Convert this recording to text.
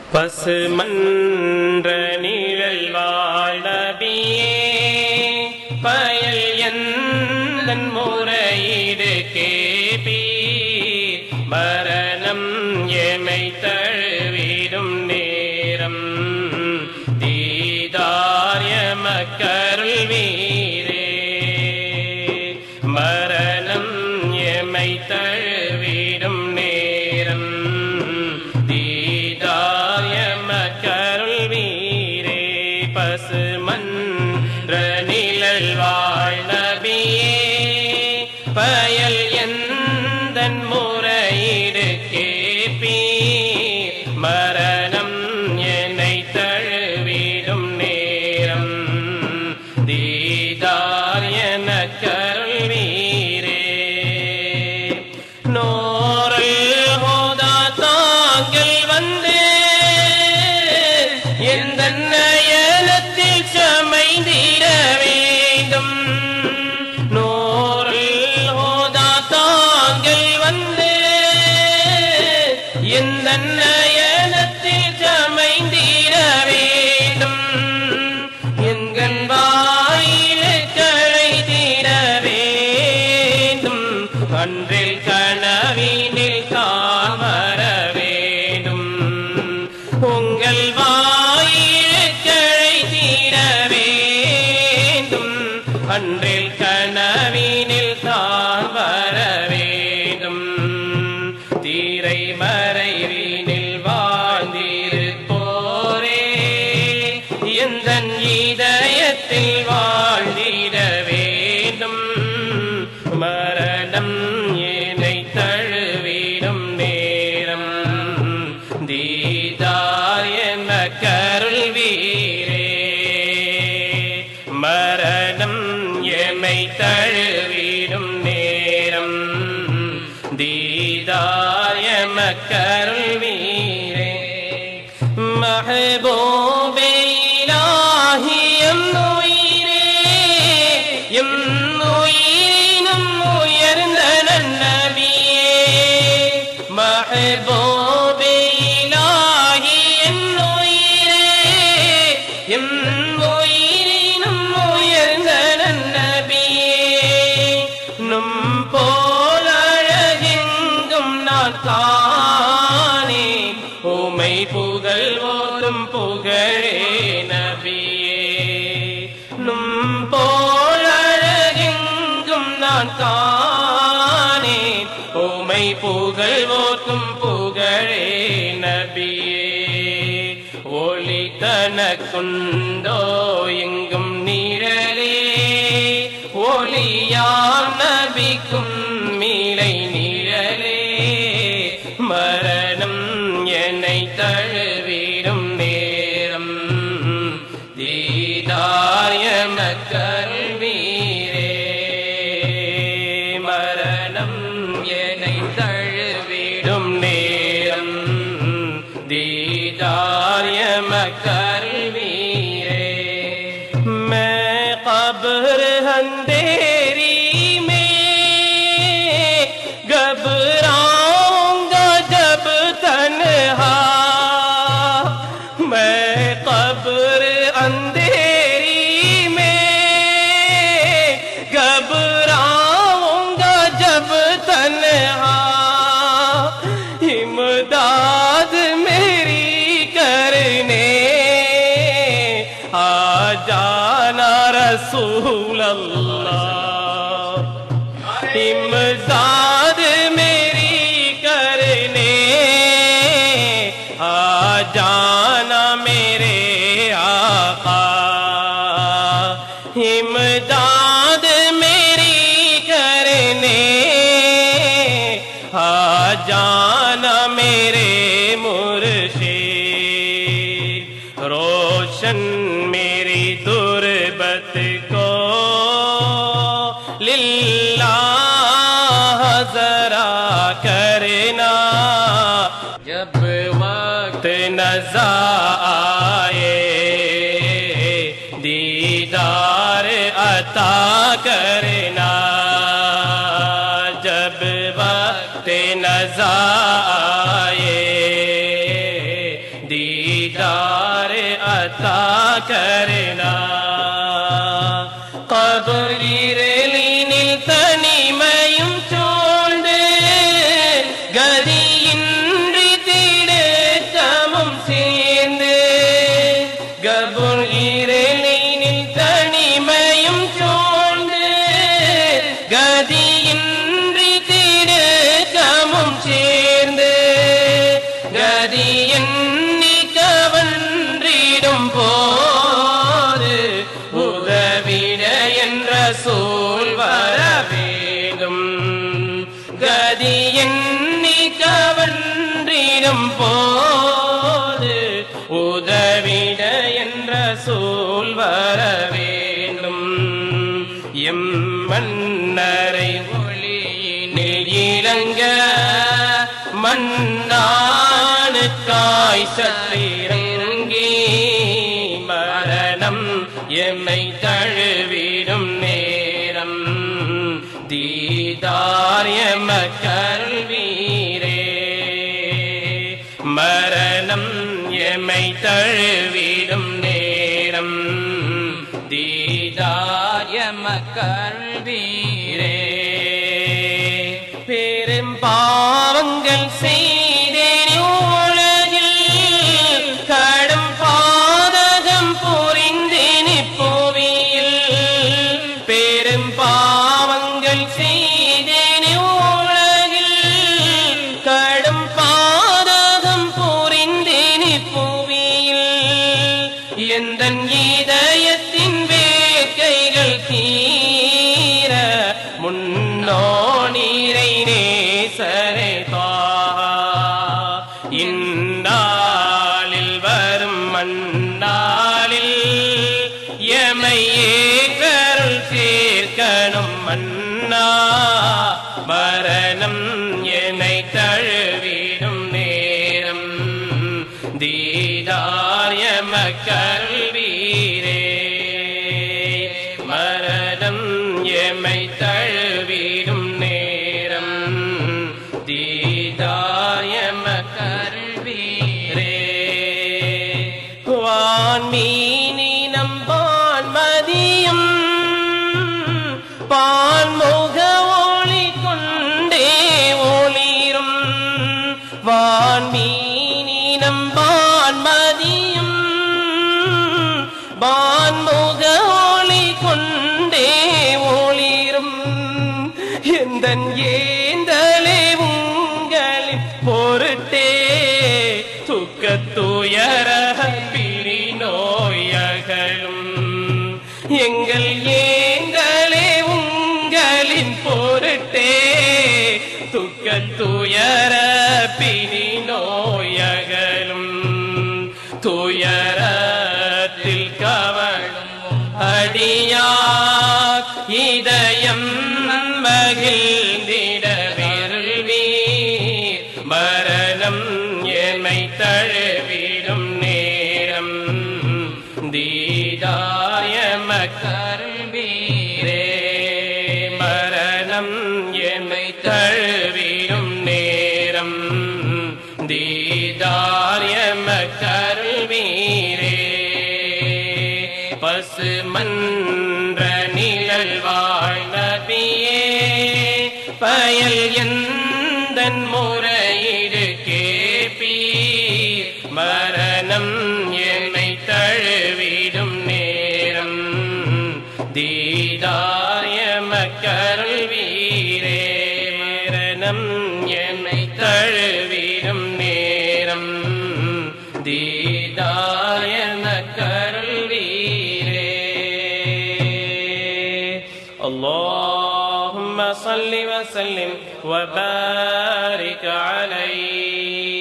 பசுமன்ற நிழல் வாழ்நபியே பயல் எந்தன் முறையீடு கேபி மரணம் எமை தழுவிடும் நேரம் தீதாரிய மக்கருள் வீரே மரணம் எமை தழுவிடும் நேரம் தீதாய மக்கருள் வீரே பசுமன்ற நிழல் வாழ்நபியே பயல் எந்தன் முறையீடு கேப்பி மரணம் என்னை தழுவிடும் நேரம் தீதார் என கருள் வீரே நோரல் ஹோதா தாங்கள் வந்து எந்த நயனத்தில் சமைந்திட வேண்டும் நோரல் ஹோதா தாங்கள் வந்து எந்த நயனத்தில் சமைந்திட வேண்டும் எங்கள் வாயிலே கழைத்திட வேண்டும் அன்றில் கனவினில் தான் வர வேண்டும் உங்கள் வாயிலே கழைத்திட வேண்டும் அன்றில் கனவினில் தான் வர வேண்டும் தீரை மறைவினில் வாழ்ந்திருப்போரே எந்த இதயத்தில் வாழ்ந்திட வேண்டும் மரணம் என்னை தழுவிடும் நேரம் தீதார் என கருள் வீரே மரணம் எமை தழுவிடும் நேரம் தீதார் எம கருள் வீரே மஹபூபே இலாஹி எம் உயிரே எம் உயிரினும் உயர்ந்த நன்னபியே மஹபூபே இலாஹி எம் உயிரே எம் உயிரினும் உயர்ந்த நன்னபியே நும் போலழகெங்கும் நான் காணே உமை புகழ் ஓதும் புகழே நபியே நும் போலழகெங்கும் நான் காணே உமை புகழ் ஓதும் புகழே நபியே ஒளி தனக்குண்டோ எங்கும் நிழலே ஒளியாம் நபிக்கும் மீளை நிழலே மரணம் என்னை தழுவிடும் நேரம் தீதாய மக்கள் வீரே மரணம் என்னை தழுவிடும் நேரம் दीदार मकर वीरे मैं कब्र अंधेरी में घबराऊंगा जब तन्हा मैं कब्र अंधेरी में घबराऊंगा जब तन्हा इमदाद मेरी करने आ जाना रसूल अल्लाह इमदाद मेरी करने आ जाना मेरे आका इमदाद मेरी करने आ जाना मेरे मुर्शे रोशन मेरी दुर्बत को लिल्लाह जरा करना जब वक्त नजा आए दीदार अता करना जब वक्त नजा आए दीदार अता करना கபரிரலினில் தனிமையும் சூழ்ந்து கதியின்றி திடக்கமும் சேர்ந்து கபுர் இரலினில் தனிமையும் சூழ்ந்து கதியின்றி திடக்கமும் சேர்ந்து கதி எண்ணி கவன்றிடும் போது உதவிட என்ற சூழ் வர வேண்டும் கதி எண்ணி கவன்றிடும் போது உதவிட என்ற சூழ் வர வேண்டும் எம் மன்னரை ஒளியினில் இறங்க மண்ணானுக்காய் சற்றிறங்கி மரணம் எம்மை தழுவிடும் நேரம் தீதார் எமக்கல் வீரே மரணம் எம்மை தழுவிடும் நேரம் தீதார் எமக்கல் வீரே பெரும் பாவங்கள் செய்தேன் உலகில் கடும் பாதகம் புரிந்தேன் இப்போவியில் பெரும் பாவங்கள் செய்தேன் உலகில் கடும் பாதகம் புரிந்தேன் இப்போவியில் எந்த இதயத்தின் வேட்கைகள் தீர முன்னோ நீரை நேசரே இந்நாளில் வரும் மண்ணாளில் எமையே கருள் சேர்க்கணும் மன்னா மரணம் என்னை தழுவிடும் நேரம் தீதார் எமக்கல் வீரே மரணம் எமை தழுவிடும் நேரம் தீதார் எமக்கல் வீரே வான்மீனினம் பான்மதியும் பான்முக ஒளி கொண்டே ஒளிரும் வான்மீனினம் பான்மதியும் பான்முக ஒளி கொண்டே ஒளிரும் எந்தன் ஏந்தலே உங்களின் பொருட்டே துக்கத்துயர பிரி நோயகளும் எங்கள் ஏங்களே உங்களின் பொருட்டே துக்கத்துயர பிரி நோயகளும் துயரத்தில் கவலும் அடியா இதயம் மகிழ்ந்திட விருள்வீர் மரணம் எமை தழுவிடும் நேரம் தீதாய மக்கருள்வீரே மரணம் எமை தழுவிடும் நேரம் தீதாரிய மக்கருள்வீரே பசு மன்ற நிழல் வாழ்நபியே பயல் எந்தன் முறையீடு கேப்பீர் மரணம் என்னை தழுவிடும் நேரம் தீதாரிய மக்கருள் வீரே மரணம் என்னை தழுவிடும் நேரம் தீதாய மக்கருள் வீரே اللهم صل وسلم وبارك عليه